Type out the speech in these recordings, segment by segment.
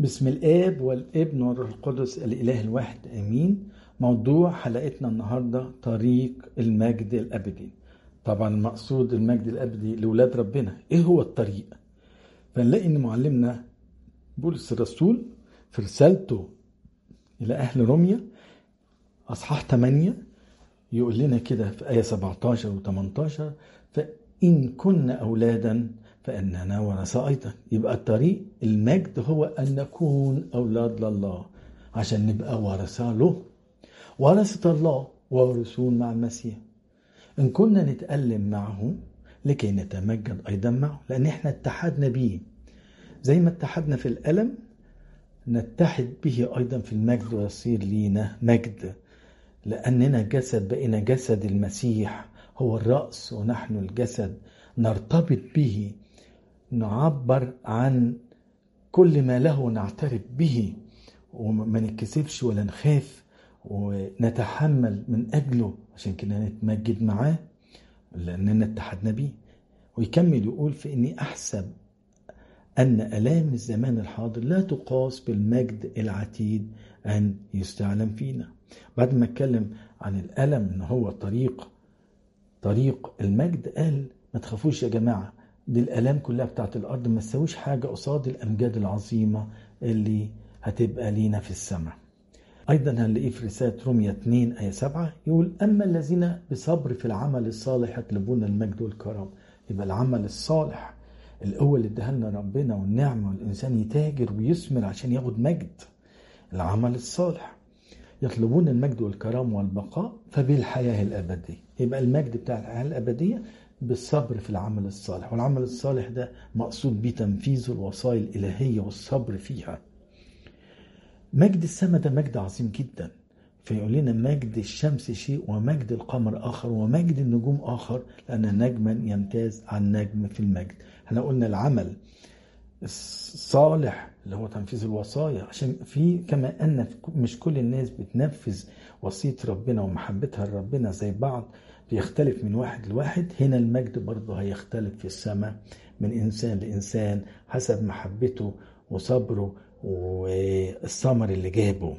بسم الآب والابن والروح القدس الإله الواحد آمين موضوع حلقتنا النهاردة طريق المجد الأبدي طبعا المقصود المجد الأبدي لولاد ربنا إيه هو الطريق فنلاقي إن معلمنا بولس الرسول في رسالته إلى أهل روميا أصحاح 8 يقول لنا كده في آية 17 و 18 فإن كنا أولادا فإننا ورثة أيضا يبقى الطريق المجد هو أن نكون أولاد لله عشان نبقى ورثة له ورثة الله وارثون مع المسيح إن كنا نتألم معه لكي نتمجد أيضا معه لأن احنا اتحدنا بيه زي ما اتحدنا في الألم نتحد به أيضا في المجد ويصير لينا مجد لأننا جسد بقينا جسد المسيح هو الرأس ونحن الجسد نرتبط به نعبر عن كل ما له نعترف به وما نتكسفش ولا نخاف ونتحمل من أجله عشان كده نتمجد معاه لأننا اتحدنا بيه ويكمل يقول في إني أحسب أن ألام الزمان الحاضر لا تقاس بالمجد العتيد أن يستعلم فينا بعد ما اتكلم عن الألم إن هو طريق طريق المجد قال ما تخافوش يا جماعة دي الآلام كلها بتاعت الأرض ما تساويش حاجة قصاد الأمجاد العظيمة اللي هتبقى لينا في السماء أيضا هنلاقيه في رسالة رومية 2 آية 7 يقول أما الذين بصبر في العمل الصالح يطلبون المجد والكرم يبقى العمل الصالح القوة اللي اداها لنا ربنا والنعمة والإنسان يتاجر ويثمر عشان ياخد مجد العمل الصالح يطلبون المجد والكرم والبقاء فبالحياة الأبدية يبقى المجد بتاع الحياة الأبدية بالصبر في العمل الصالح والعمل الصالح ده مقصود بيه تنفيذ الوصايا الإلهية والصبر فيها مجد السماء ده مجد عظيم جدا فيقول لنا مجد الشمس شيء ومجد القمر آخر ومجد النجوم آخر لأن نجما يمتاز عن نجم في المجد احنا قلنا العمل الصالح اللي هو تنفيذ الوصايا عشان في كما ان مش كل الناس بتنفذ وصيه ربنا ومحبتها لربنا زي بعض بيختلف من واحد لواحد هنا المجد برضه هيختلف في السماء من انسان لانسان حسب محبته وصبره والثمر اللي جابه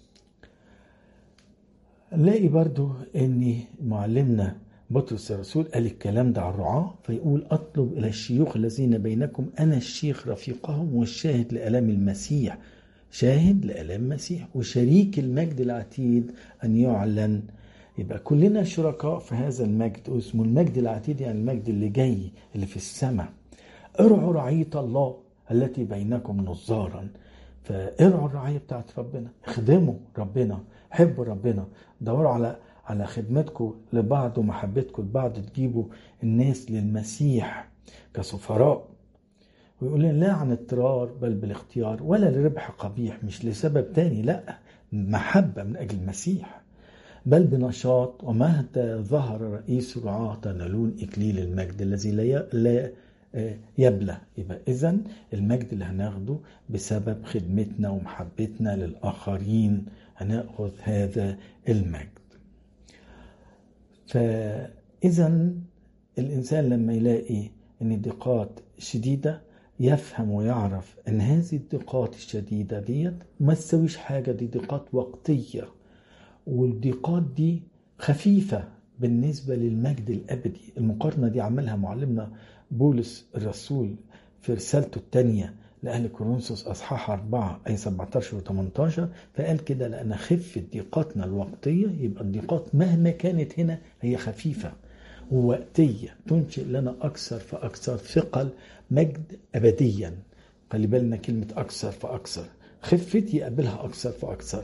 نلاقي برضو ان معلمنا بطرس الرسول قال الكلام ده على الرعاة فيقول أطلب إلى الشيوخ الذين بينكم أنا الشيخ رفيقهم والشاهد لألام المسيح شاهد لألام المسيح وشريك المجد العتيد أن يعلن يبقى كلنا شركاء في هذا المجد اسمه المجد العتيد يعني المجد اللي جاي اللي في السماء ارعوا رعية الله التي بينكم نظارا فارعوا الرعية بتاعت ربنا اخدموا ربنا حبوا ربنا دوروا على على خدمتكم لبعض ومحبتكم لبعض تجيبوا الناس للمسيح كسفراء ويقول لنا لا عن اضطرار بل بالاختيار ولا لربح قبيح مش لسبب تاني لا محبة من أجل المسيح بل بنشاط ومهد ظهر رئيس رعاة تنالون إكليل المجد الذي لا لا يبلى يبقى إذا المجد اللي هناخده بسبب خدمتنا ومحبتنا للآخرين هناخذ هذا المجد فإذا الإنسان لما يلاقي أن الضيقات شديدة يفهم ويعرف أن هذه الضيقات الشديدة ديت ما تسويش حاجة دي ضيقات وقتية والضيقات دي خفيفة بالنسبة للمجد الأبدي المقارنة دي عملها معلمنا بولس الرسول في رسالته الثانية لأهل كورنثوس أصحاح 4 أي 17 و 18 فقال كده لأن خفة ضيقاتنا الوقتية يبقى الضيقات مهما كانت هنا هي خفيفة ووقتية تنشئ لنا أكثر فأكثر ثقل مجد أبديا خلي بالنا كلمة أكثر فأكثر خفة يقابلها أكثر فأكثر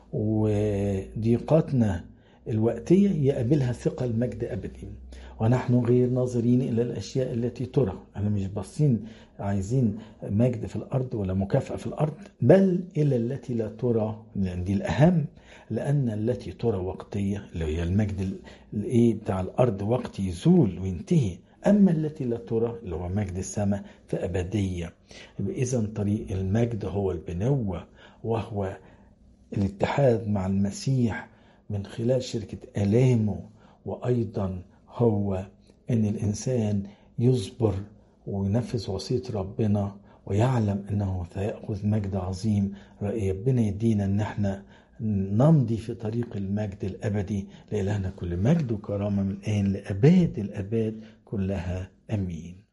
وضيقاتنا الوقتية يقابلها ثقل مجد أبدي ونحن غير ناظرين إلى الأشياء التي ترى أنا مش باصين عايزين مجد في الأرض ولا مكافأة في الأرض بل إلى التي لا ترى لأن دي الأهم لأن التي ترى وقتية اللي هي المجد الإيه بتاع الأرض وقت يزول وينتهي أما التي لا ترى اللي هو مجد السماء فأبدية إذا طريق المجد هو البنوة وهو الاتحاد مع المسيح من خلال شركة آلامه وأيضا هو ان الانسان يصبر وينفذ وصيه ربنا ويعلم أنه سيأخذ مجد عظيم ربنا يدينا أن احنا نمضي في طريق المجد الأبدي لإلهنا كل مجد وكرامة من الآن لأباد الأباد كلها أمين